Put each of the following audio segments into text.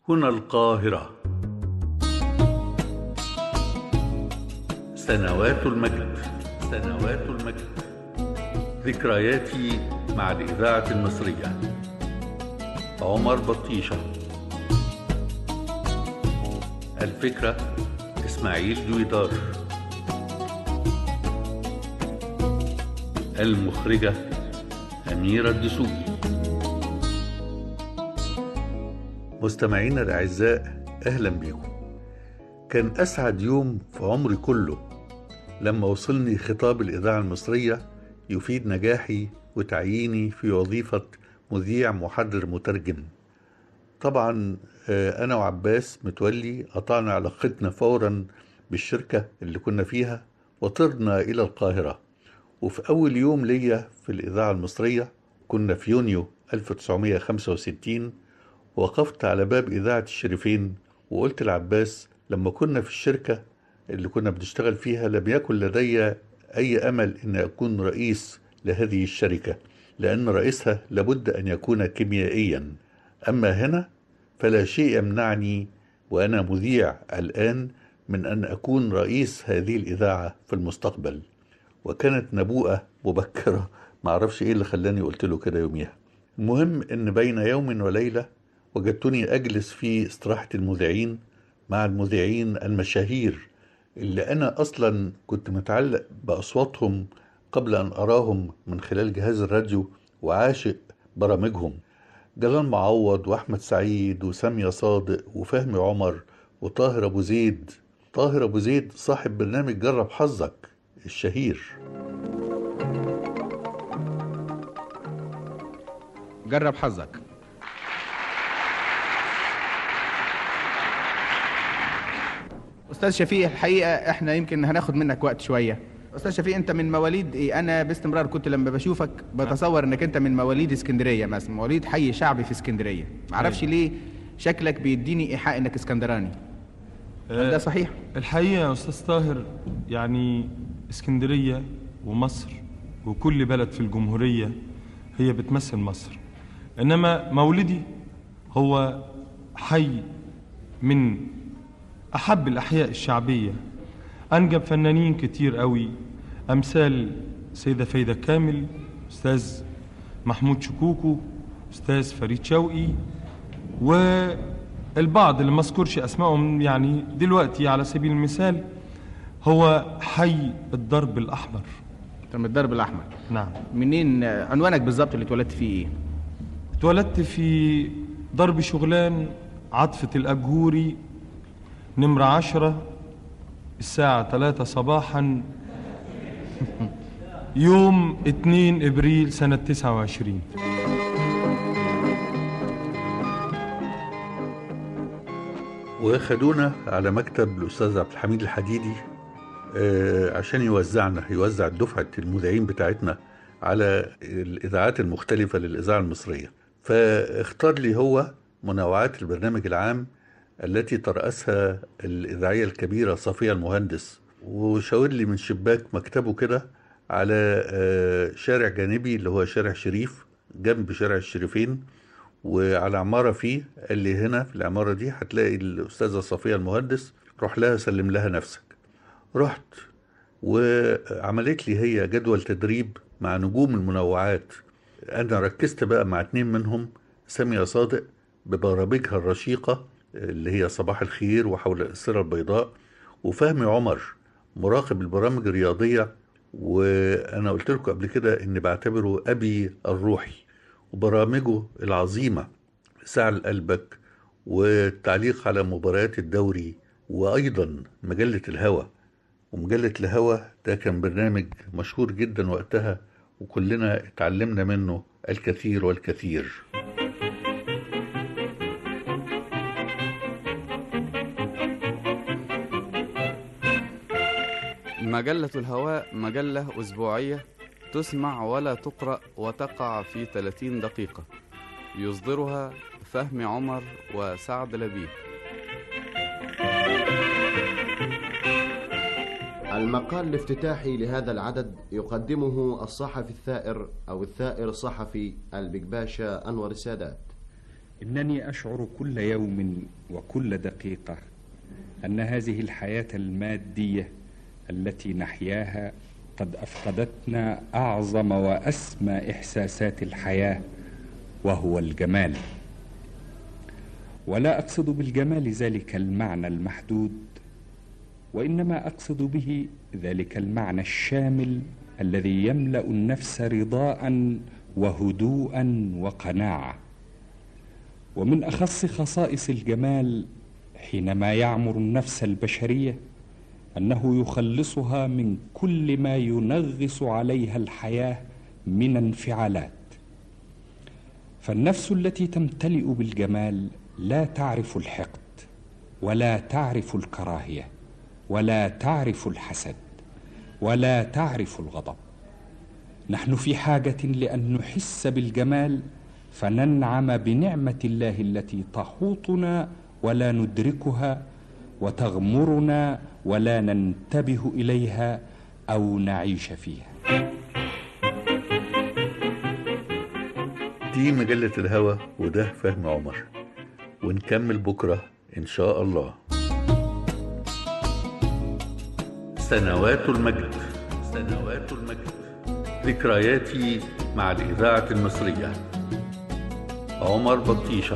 هنا القاهرة سنوات المجد سنوات المجد ذكرياتي مع الإذاعة المصرية عمر بطيشة الفكرة إسماعيل دويدار المخرجة أميرة الدسوقي مستمعينا الأعزاء أهلا بكم كان أسعد يوم في عمري كله لما وصلني خطاب الإذاعة المصرية يفيد نجاحي وتعييني في وظيفة مذيع محرر مترجم طبعا أنا وعباس متولي قطعنا علاقتنا فورا بالشركة اللي كنا فيها وطرنا إلى القاهرة وفي أول يوم ليا في الإذاعة المصرية كنا في يونيو 1965 وقفت على باب إذاعة الشريفين وقلت لعباس لما كنا في الشركة اللي كنا بنشتغل فيها لم يكن لدي أي أمل أن أكون رئيس لهذه الشركة لأن رئيسها لابد أن يكون كيميائيا أما هنا فلا شيء يمنعني وأنا مذيع الآن من أن أكون رئيس هذه الإذاعة في المستقبل وكانت نبوءة مبكرة معرفش إيه اللي خلاني قلت له كده يوميها المهم أن بين يوم وليلة وجدتني أجلس في استراحة المذيعين مع المذيعين المشاهير اللي أنا أصلا كنت متعلق بأصواتهم قبل أن أراهم من خلال جهاز الراديو وعاشق برامجهم جلال معوض وأحمد سعيد وسامية صادق وفهمي عمر وطاهر أبو زيد طاهر أبو زيد صاحب برنامج جرب حظك الشهير جرب حظك استاذ شفيق الحقيقه احنا يمكن هناخد منك وقت شويه استاذ شفيق انت من مواليد ايه انا باستمرار كنت لما بشوفك بتصور انك انت من مواليد اسكندريه مثلا مواليد حي شعبي في اسكندريه معرفش ليه شكلك بيديني ايحاء انك اسكندراني هل ده صحيح الحقيقة يا أستاذ طاهر يعني اسكندرية ومصر وكل بلد في الجمهورية هي بتمثل مصر إنما مولدي هو حي من أحب الأحياء الشعبية أنجب فنانين كتير قوي أمثال سيدة فايدة كامل أستاذ محمود شكوكو أستاذ فريد شوقي والبعض اللي ما اذكرش أسمائهم يعني دلوقتي على سبيل المثال هو حي الدرب الأحمر انت من الدرب الاحمر نعم منين عنوانك بالظبط اللي اتولدت فيه ايه اتولدت في ضرب شغلان عطفة الأجهوري نمرة عشرة الساعة ثلاثة صباحا يوم 2 إبريل سنة 29 وخدونا على مكتب الأستاذ عبد الحميد الحديدي آه، عشان يوزعنا يوزع دفعة المذيعين بتاعتنا على الإذاعات المختلفة للإذاعة المصرية فاختار لي هو منوعات البرنامج العام التي ترأسها الإذاعية الكبيرة صفية المهندس وشاور لي من شباك مكتبه كده على آه، شارع جانبي اللي هو شارع شريف جنب شارع الشريفين وعلى عمارة فيه قال لي هنا في العمارة دي هتلاقي الأستاذة صفية المهندس روح لها سلم لها نفسك رحت وعملت لي هي جدول تدريب مع نجوم المنوعات أنا ركزت بقى مع اتنين منهم سامية صادق ببرامجها الرشيقة اللي هي صباح الخير وحول الأسرة البيضاء وفهمي عمر مراقب البرامج الرياضية وأنا قلت لكم قبل كده إني بعتبره أبي الروحي وبرامجه العظيمة ساعة لقلبك والتعليق على مباريات الدوري وأيضا مجلة الهوى ومجلة الهوى ده كان برنامج مشهور جدا وقتها وكلنا اتعلمنا منه الكثير والكثير مجلة الهواء مجلة أسبوعية تسمع ولا تقرأ وتقع في 30 دقيقة يصدرها فهمي عمر وسعد لبيب المقال الافتتاحي لهذا العدد يقدمه الصحفي الثائر أو الثائر الصحفي البكباشا أنور السادات إنني أشعر كل يوم وكل دقيقة أن هذه الحياة المادية التي نحياها قد أفقدتنا أعظم وأسمى إحساسات الحياة وهو الجمال ولا أقصد بالجمال ذلك المعنى المحدود وإنما أقصد به ذلك المعنى الشامل الذي يملأ النفس رضاء وهدوءا وقناعة ومن أخص خصائص الجمال حينما يعمر النفس البشرية أنه يخلصها من كل ما ينغص عليها الحياة من انفعالات فالنفس التي تمتلئ بالجمال لا تعرف الحقد ولا تعرف الكراهيه ولا تعرف الحسد ولا تعرف الغضب نحن في حاجه لان نحس بالجمال فننعم بنعمه الله التي تحوطنا ولا ندركها وتغمرنا ولا ننتبه اليها او نعيش فيها دي مجلة الهوى وده فهم عمر ونكمل بكرة إن شاء الله سنوات المجد سنوات المجد ذكرياتي مع الإذاعة المصرية عمر بطيشة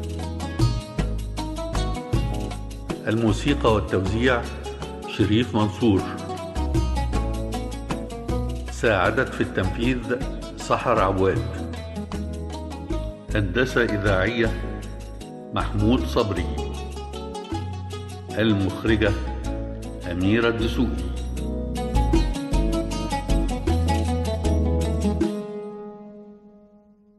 الموسيقى والتوزيع شريف منصور ساعدت في التنفيذ سحر عواد هندسة إذاعية محمود صبري المخرجة أميرة الدسوقي